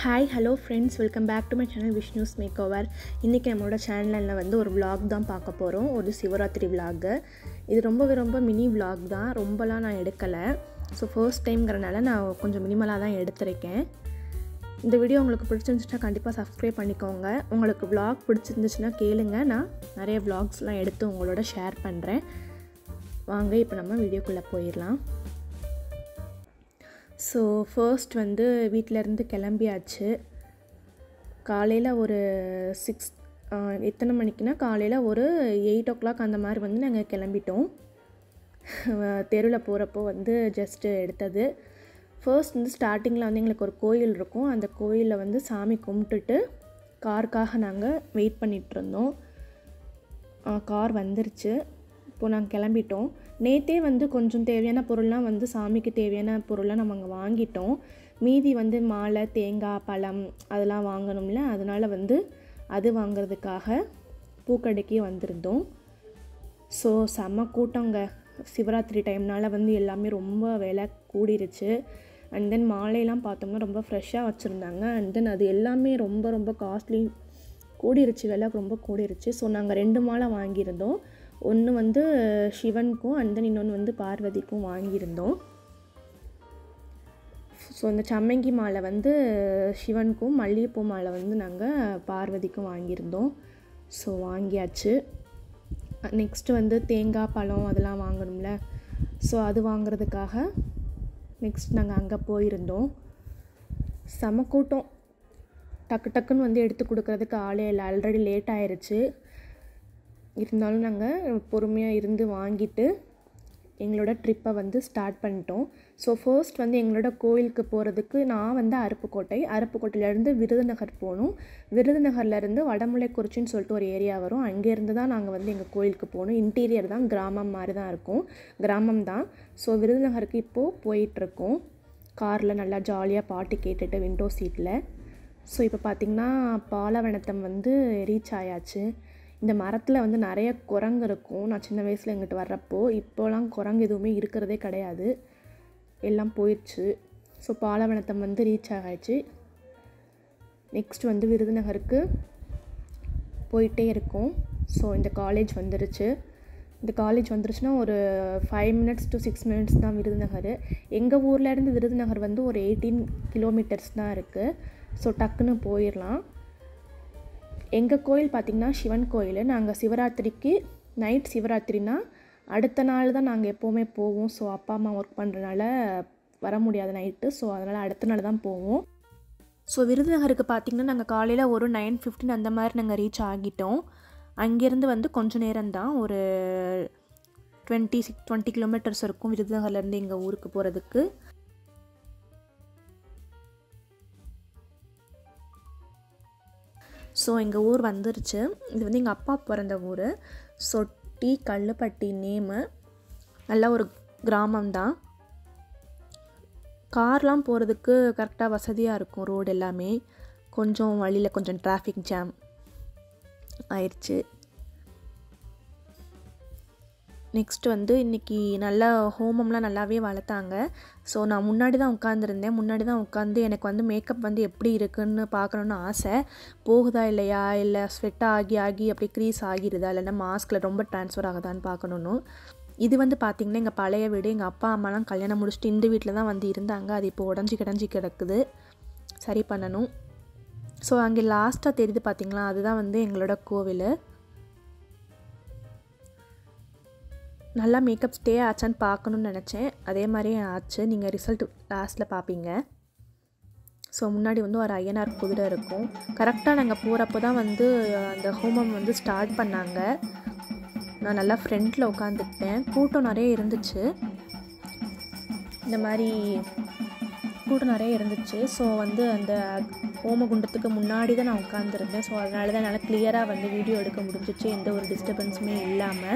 hi hello friends welcome back to my channel Vishnu's make over இன்றைக்கி நம்மளோட சேனலில் வந்து ஒரு vlog தான் பார்க்க போகிறோம் ஒரு சிவராத்திரி vlog இது ரொம்பவே ரொம்ப மினி vlog தான் ரொம்பலாம் நான் எடுக்கலை ஸோ ஃபர்ஸ்ட் டைம்ங்கிறனால நான் கொஞ்சம் மினிமலாக தான் எடுத்திருக்கேன் இந்த வீடியோ உங்களுக்கு பிடிச்சிருந்துச்சுன்னா கண்டிப்பாக சப்ஸ்கிரைப் பண்ணிக்கோங்க உங்களுக்கு vlog பிடிச்சிருந்துச்சுன்னா கேளுங்க நான் நிறைய vlogsலாம் எடுத்து உங்களோட ஷேர் பண்ணுறேன் வாங்க இப்போ நம்ம வீடியோக்குள்ளே போயிடலாம் ஸோ ஃபர்ஸ்ட் வந்து வீட்டிலேருந்து கிளம்பியாச்சு காலையில் ஒரு சிக்ஸ் எத்தனை மணிக்குனா காலையில் ஒரு எயிட் ஓ கிளாக் அந்த மாதிரி வந்து நாங்கள் கிளம்பிட்டோம் தெருவில் போகிறப்போ வந்து ஜஸ்ட்டு எடுத்தது ஃபர்ஸ்ட் வந்து ஸ்டார்டிங்கில் வந்து எங்களுக்கு ஒரு கோயில் இருக்கும் அந்த கோயிலில் வந்து சாமி கும்பிட்டுட்டு காருக்காக நாங்கள் வெயிட் பண்ணிகிட்டு இருந்தோம் கார் வந்துருச்சு இப்போ நாங்கள் கிளம்பிட்டோம் நேற்றே வந்து கொஞ்சம் தேவையான பொருள்லாம் வந்து சாமிக்கு தேவையான பொருள்லாம் நம்ம அங்கே வாங்கிட்டோம் மீதி வந்து மாலை தேங்காய் பழம் அதெல்லாம் வாங்கணும்ல அதனால் வந்து அது வாங்குறதுக்காக பூக்கடைக்கு வந்திருந்தோம் ஸோ செம்ம கூட்டங்க சிவராத்திரி டைம்னால வந்து எல்லாமே ரொம்ப விலை கூடிருச்சு அண்ட் தென் மாலையெல்லாம் பார்த்தோம்னா ரொம்ப ஃப்ரெஷ்ஷாக வச்சுருந்தாங்க அண்ட் தென் அது எல்லாமே ரொம்ப ரொம்ப காஸ்ட்லி கூடிருச்சு விலை ரொம்ப கூடிருச்சு ஸோ நாங்கள் ரெண்டு மாலை வாங்கியிருந்தோம் ஒன்று வந்து சிவனுக்கும் அண்ட் தென் இன்னொன்று வந்து பார்வதிக்கும் வாங்கியிருந்தோம் ஸோ இந்த சம்மங்கி மாலை வந்து சிவனுக்கும் மல்லிகைப்பூ மாலை வந்து நாங்கள் பார்வதிக்கும் வாங்கியிருந்தோம் ஸோ வாங்கியாச்சு நெக்ஸ்ட்டு வந்து தேங்காய் பழம் அதெல்லாம் வாங்கணும்ல ஸோ அது வாங்குறதுக்காக நெக்ஸ்ட் நாங்கள் அங்கே போயிருந்தோம் செம கூட்டம் டக்கு டக்குன்னு வந்து எடுத்து கொடுக்கறதுக்கு ஆளே இல்லை ஆல்ரெடி லேட் ஆயிடுச்சு இருந்தாலும் நாங்கள் பொறுமையாக இருந்து வாங்கிட்டு எங்களோட ட்ரிப்பை வந்து ஸ்டார்ட் பண்ணிட்டோம் ஸோ ஃபர்ஸ்ட் வந்து எங்களோட கோயிலுக்கு போகிறதுக்கு நான் வந்து அருப்புக்கோட்டை அருப்புக்கோட்டையிலேருந்து விருதுநகர் போகணும் விருதுநகர்லேருந்து வடமுலைக்குறிச்சின்னு சொல்லிட்டு ஒரு ஏரியா வரும் அங்கேருந்து தான் நாங்கள் வந்து எங்கள் கோயிலுக்கு போகணும் இன்டீரியர் தான் கிராமம் மாதிரி தான் இருக்கும் கிராமம் தான் ஸோ விருதுநகருக்கு இப்போது போயிட்டுருக்கோம் காரில் நல்லா ஜாலியாக பாட்டு கேட்டுட்டு விண்டோ சீட்டில் ஸோ இப்போ பார்த்திங்கன்னா பாலவனத்தம் வந்து ரீச் ஆயாச்சு இந்த மரத்தில் வந்து நிறைய குரங்கு இருக்கும் நான் சின்ன வயசில் எங்கிட்ட வர்றப்போ இப்போலாம் குரங்கு எதுவுமே இருக்கிறதே கிடையாது எல்லாம் போயிடுச்சு ஸோ பாலவனத்தம் வந்து ரீச் ஆகாச்சு நெக்ஸ்ட் வந்து விருதுநகருக்கு போயிட்டே இருக்கோம் ஸோ இந்த காலேஜ் வந்துருச்சு இந்த காலேஜ் வந்துருச்சுன்னா ஒரு five minutes to six minutes தான் விருதுநகர் எங்கள் ஊர்லேருந்து விருதுநகர் வந்து ஒரு எயிட்டீன் கிலோமீட்டர்ஸ் தான் இருக்குது ஸோ டக்குன்னு போயிடலாம் எங்கள் கோயில் பார்த்திங்கன்னா சிவன் கோயில் நாங்கள் சிவராத்திரிக்கு நைட் சிவராத்திரினா அடுத்த நாள் தான் நாங்கள் எப்போவுமே போவோம் ஸோ அப்பா அம்மா ஒர்க் பண்ணுறனால வர முடியாது நைட்டு ஸோ அதனால் அடுத்த நாள் தான் போவோம் ஸோ விருதுநகருக்கு பார்த்திங்கன்னா நாங்கள் காலையில் ஒரு நைன் ஃபிஃப்டின் அந்த மாதிரி நாங்கள் ரீச் ஆகிட்டோம் அங்கேருந்து வந்து கொஞ்சம் நேரம் தான் ஒரு டுவெண்ட்டி சிக்ஸ் டுவெண்ட்டி கிலோமீட்டர்ஸ் இருக்கும் விருதுநகர்லேருந்து எங்கள் ஊருக்கு போகிறதுக்கு ஸோ எங்கள் ஊர் வந்துருச்சு இது வந்து எங்கள் அப்பா பிறந்த ஊர் சொட்டி கல்லுப்பட்டி நேமு நல்ல ஒரு கிராமம்தான் கார்லாம் போகிறதுக்கு கரெக்டாக வசதியாக இருக்கும் ரோடு எல்லாமே கொஞ்சம் வழியில் கொஞ்சம் டிராஃபிக் ஜாம் ஆயிடுச்சு நெக்ஸ்ட் வந்து இன்றைக்கி நல்லா ஹோமம்லாம் நல்லாவே வளர்த்தாங்க ஸோ நான் முன்னாடி தான் உட்காந்துருந்தேன் முன்னாடி தான் உட்காந்து எனக்கு வந்து மேக்கப் வந்து எப்படி இருக்குன்னு பார்க்கணுன்னு ஆசை போகுதா இல்லையா இல்லை ஸ்வெட் ஆகி ஆகி அப்படி க்ரீஸ் ஆகிருதா இல்லைன்னா மாஸ்கில் ரொம்ப ட்ரான்ஸ்ஃபர் ஆகுதான்னு பார்க்கணுன்னு இது வந்து பார்த்திங்கன்னா எங்கள் பழைய வீடு எங்கள் அப்பா அம்மாலாம் கல்யாணம் முடிச்சுட்டு இந்த வீட்டில் தான் வந்து இருந்தாங்க அது இப்போ உடஞ்சி கிடஞ்சி கிடக்குது சரி பண்ணணும் ஸோ அங்கே லாஸ்ட்டாக தெரியுது பார்த்திங்களா அதுதான் வந்து எங்களோட கோவில் நல்லா மேக்கப் ஸ்டே ஆச்சான்னு பார்க்கணுன்னு நினச்சேன் அதே மாதிரியே ஆச்சு நீங்கள் ரிசல்ட் லாஸ்ட்டில் பார்ப்பீங்க ஸோ முன்னாடி வந்து ஒரு ஐயனார் குதிரை இருக்கும் கரெக்டாக நாங்கள் போகிறப்போ தான் வந்து அந்த ஹோமம் வந்து ஸ்டார்ட் பண்ணாங்க நான் நல்லா ஃப்ரண்ட்டில் உட்காந்துக்கிட்டேன் கூட்டம் நிறைய இருந்துச்சு இந்த மாதிரி கூட்டம் நிறைய இருந்துச்சு ஸோ வந்து அந்த ஹோமகுண்டத்துக்கு முன்னாடி தான் நான் உட்காந்துருந்தேன் ஸோ அதனால தான் என்னால் கிளியராக வந்து வீடியோ எடுக்க முடிஞ்சிச்சு எந்த ஒரு டிஸ்டர்பன்ஸுமே இல்லாமல்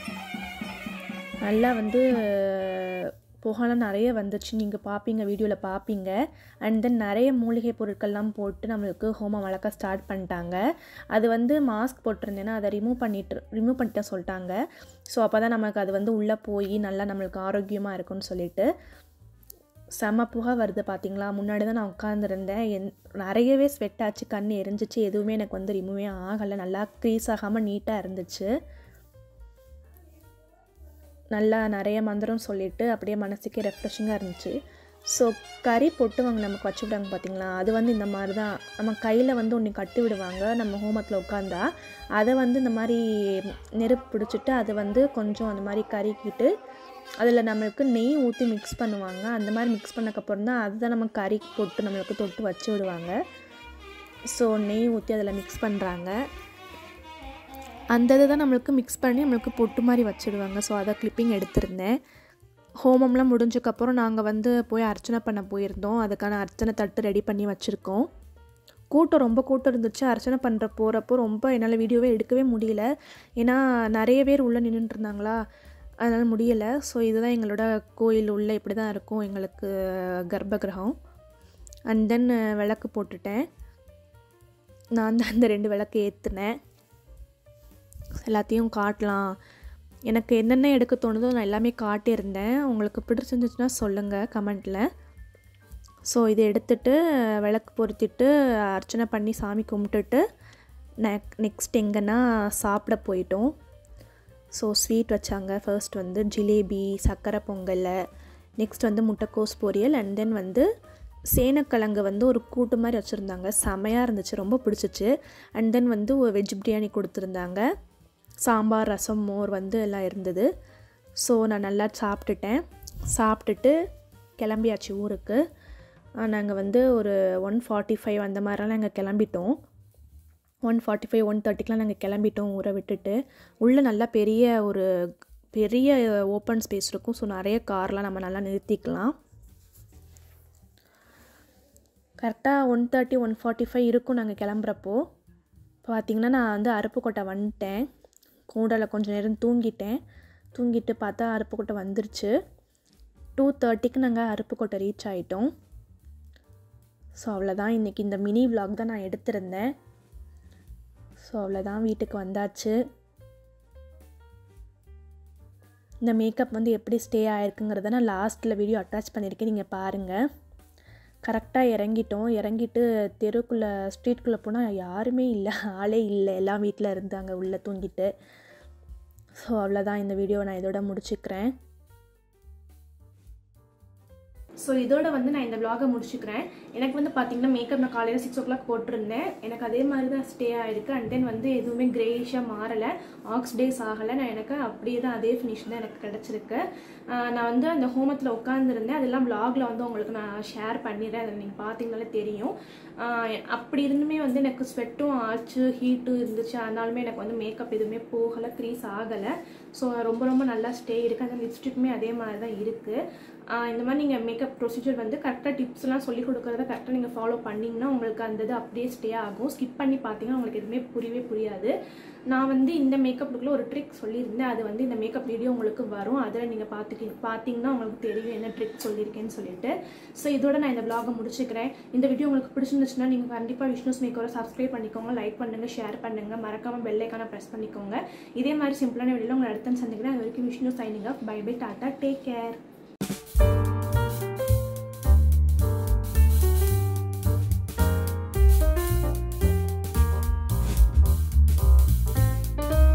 நல்லா வந்து புகைலாம் நிறைய வந்துச்சு நீங்கள் பார்ப்பீங்க வீடியோவில் பார்ப்பீங்க அண்ட் தென் நிறைய மூலிகை பொருட்கள்லாம் போட்டு நம்மளுக்கு ஹோமம் வளர்க்க ஸ்டார்ட் பண்ணிட்டாங்க அது வந்து மாஸ்க் போட்டிருந்தேன்னா அதை ரிமூவ் பண்ணிட்டு ரிமூவ் பண்ணிட்டு சொல்லிட்டாங்க ஸோ அப்போ தான் நமக்கு அது வந்து உள்ளே போய் நல்லா நம்மளுக்கு ஆரோக்கியமாக இருக்கும்னு சொல்லிட்டு செம புகை வருது பார்த்தீங்களா முன்னாடி தான் நான் உட்காந்துருந்தேன் என் நிறையவே ஸ்வெட் ஆச்சு கண் எரிஞ்சிச்சு எதுவுமே எனக்கு வந்து ரிமூவே ஆகலை நல்லா க்ரீஸ் ஆகாமல் நீட்டாக இருந்துச்சு நல்லா நிறைய மந்திரம் சொல்லிவிட்டு அப்படியே மனசுக்கே ரெஃப்ரெஷிங்காக இருந்துச்சு ஸோ கறி பொட்டுவாங்க நமக்கு வச்சு விடுவாங்க பார்த்தீங்களா அது வந்து இந்த மாதிரி தான் நம்ம கையில் வந்து ஒன்று கட்டி விடுவாங்க நம்ம ஹோமத்தில் உட்காந்தா அதை வந்து இந்த மாதிரி நெருப்பு பிடிச்சிட்டு அதை வந்து கொஞ்சம் அந்த மாதிரி கறிக்கிட்டு அதில் நம்மளுக்கு நெய் ஊற்றி மிக்ஸ் பண்ணுவாங்க அந்த மாதிரி மிக்ஸ் பண்ணக்கப்புறம் தான் அதுதான் நம்ம கறி போட்டு நம்மளுக்கு தொட்டு வச்சு விடுவாங்க ஸோ நெய் ஊற்றி அதில் மிக்ஸ் பண்ணுறாங்க அந்த இதை தான் நம்மளுக்கு மிக்ஸ் பண்ணி நம்மளுக்கு பொட்டு மாதிரி வச்சுடுவாங்க ஸோ அதை கிளிப்பிங் எடுத்திருந்தேன் ஹோமம்லாம் முடிஞ்சக்கப்புறம் நாங்கள் வந்து போய் அர்ச்சனை பண்ண போயிருந்தோம் அதுக்கான அர்ச்சனை தட்டு ரெடி பண்ணி வச்சுருக்கோம் கூட்டம் ரொம்ப கூட்டம் இருந்துச்சு அர்ச்சனை பண்ணுற போகிறப்போ ரொம்ப என்னால் வீடியோவே எடுக்கவே முடியல ஏன்னா நிறைய பேர் உள்ளே நின்றுட்டு இருந்தாங்களா அதனால் முடியலை ஸோ இதுதான் எங்களோட கோயில் உள்ள இப்படி தான் இருக்கும் எங்களுக்கு கர்ப்ப கிரகம் அண்ட் தென் விளக்கு போட்டுட்டேன் நான் தான் அந்த ரெண்டு விளக்கு ஏற்றுனேன் எல்லாத்தையும் காட்டலாம் எனக்கு என்னென்ன எடுக்க தோணுதோ நான் எல்லாமே காட்டியிருந்தேன் உங்களுக்கு பிடிச்சிருந்துச்சுன்னா சொல்லுங்கள் கமெண்ட்டில் ஸோ இதை எடுத்துட்டு விளக்கு பொருத்திட்டு அர்ச்சனை பண்ணி சாமி கும்பிட்டுட்டு நெக் நெக்ஸ்ட் எங்கன்னா சாப்பிட போயிட்டோம் ஸோ ஸ்வீட் வச்சாங்க ஃபர்ஸ்ட் வந்து ஜிலேபி சர்க்கரை பொங்கல் நெக்ஸ்ட் வந்து முட்டைக்கோஸ் பொரியல் அண்ட் தென் வந்து சேனக்கிழங்கு வந்து ஒரு கூட்டு மாதிரி வச்சுருந்தாங்க செமையாக இருந்துச்சு ரொம்ப பிடிச்சிச்சு அண்ட் தென் வந்து ஒரு வெஜ் பிரியாணி கொடுத்துருந்தாங்க சாம்பார் ரசம் மோர் வந்து எல்லாம் இருந்தது ஸோ நான் நல்லா சாப்பிட்டுட்டேன் சாப்பிட்டுட்டு கிளம்பியாச்சு ஊருக்கு நாங்கள் வந்து ஒரு ஒன் ஃபார்ட்டி ஃபைவ் அந்த மாதிரிலாம் நாங்கள் கிளம்பிட்டோம் ஒன் ஃபார்ட்டி ஃபைவ் ஒன் தேர்ட்டிக்கெலாம் நாங்கள் கிளம்பிட்டோம் ஊரை விட்டுட்டு உள்ளே நல்லா பெரிய ஒரு பெரிய ஓப்பன் ஸ்பேஸ் இருக்கும் ஸோ நிறைய கார்லாம் நம்ம நல்லா நிறுத்திக்கலாம் கரெக்டாக one thirty one forty five இருக்கும் நாங்கள் கிளம்புறப்போ பார்த்திங்கன்னா நான் வந்து அருப்புக்கோட்டை வந்துட்டேன் கூடலில் கொஞ்சம் நேரம் தூங்கிட்டேன் தூங்கிட்டு பார்த்தா அருப்புக்கோட்டை வந்துருச்சு டூ தேர்ட்டிக்கு நாங்கள் அருப்புக்கோட்டை ரீச் ஆகிட்டோம் ஸோ அவ்வளோதான் இன்றைக்கி இந்த மினி விலாக் தான் நான் எடுத்திருந்தேன் ஸோ அவ்வளோதான் வீட்டுக்கு வந்தாச்சு இந்த மேக்கப் வந்து எப்படி ஸ்டே ஆகிருக்குங்கிறத நான் லாஸ்ட்டில் வீடியோ அட்டாச் பண்ணியிருக்கேன் நீங்கள் பாருங்கள் கரெக்டாக இறங்கிட்டோம் இறங்கிட்டு தெருக்குள்ளே ஸ்ட்ரீட்குள்ளே போனால் யாருமே இல்லை ஆளே இல்லை எல்லாம் வீட்டில் இருந்தாங்க உள்ளே தூங்கிட்டு ஸோ அவ்வளோதான் இந்த வீடியோ நான் இதோட முடிச்சுக்கிறேன் ஸோ இதோட வந்து நான் இந்த விலாகை முடிச்சுக்கிறேன் எனக்கு வந்து பார்த்தீங்கன்னா மேக்கப் நான் காலையில் சிக்ஸ் ஓ கிளாக் போட்டிருந்தேன் எனக்கு அதே மாதிரி தான் ஸ்டே ஆகிருக்கு அண்ட் தென் வந்து எதுவுமே கிரேஷாக மாறலை ஆக்ஸ் டேஸ் ஆகலை நான் எனக்கு அப்படியே தான் அதே ஃபினிஷ் தான் எனக்கு கிடச்சிருக்கு நான் வந்து அந்த ஹோமத்தில் உட்காந்துருந்தேன் அதெல்லாம் விலாகில் வந்து உங்களுக்கு நான் ஷேர் பண்ணிடுறேன் அதை நீங்கள் பார்த்தீங்கனாலே தெரியும் அப்படி இருந்துமே வந்து எனக்கு ஸ்வெட்டும் ஆச்சு ஹீட்டும் இருந்துச்சு ஆனாலுமே எனக்கு வந்து மேக்கப் எதுவுமே போகலை க்ரீஸ் ஆகலை ஸோ ரொம்ப ரொம்ப நல்லா ஸ்டே இருக்குது அந்த லிப்ஸ்டிக்குமே அதே மாதிரி தான் இருக்குது இந்த மாதிரி நீங்கள் மேக்கப் ப்ரொசீஜர் வந்து கரெக்டாக டிப்ஸ்லாம் சொல்லி கொடுக்குறத கரெக்டாக நீங்கள் ஃபாலோ பண்ணிங்கன்னா உங்களுக்கு அந்த இது அப்படியே ஸ்டே ஆகும் ஸ்கிப் பண்ணி பார்த்தீங்கன்னா உங்களுக்கு எதுவுமே புரியவே புரியாது நான் வந்து இந்த மேக்கப் லுக்கில் ஒரு ட்ரிக் சொல்லியிருந்தேன் அது வந்து இந்த மேக்கப் வீடியோ உங்களுக்கு வரும் அதில் நீங்கள் பார்த்துக்கி பார்த்தீங்கன்னா உங்களுக்கு தெரியும் என்ன ட்ரிக் சொல்லியிருக்கேன்னு சொல்லிட்டு ஸோ இதோட நான் இந்த விலாகை முடிச்சுக்கிறேன் இந்த வீடியோ உங்களுக்கு பிடிச்சிருந்துச்சுன்னா நீங்கள் கண்டிப்பாக விஷ்ணுஸ் மேக்கரை சப்ஸ்கிரைப் பண்ணிக்கோங்க லைக் பண்ணுங்கள் ஷேர் பண்ணுங்கள் மறக்காமல் பெல்லைக்கான ப்ரெஸ் பண்ணிக்கோங்க இதே மாதிரி சிம்பிளான வீடியோ உங்களை அடுத்த சந்திக்கிறேன் அது வரைக்கும் Vishnu signing off bye bye tata take care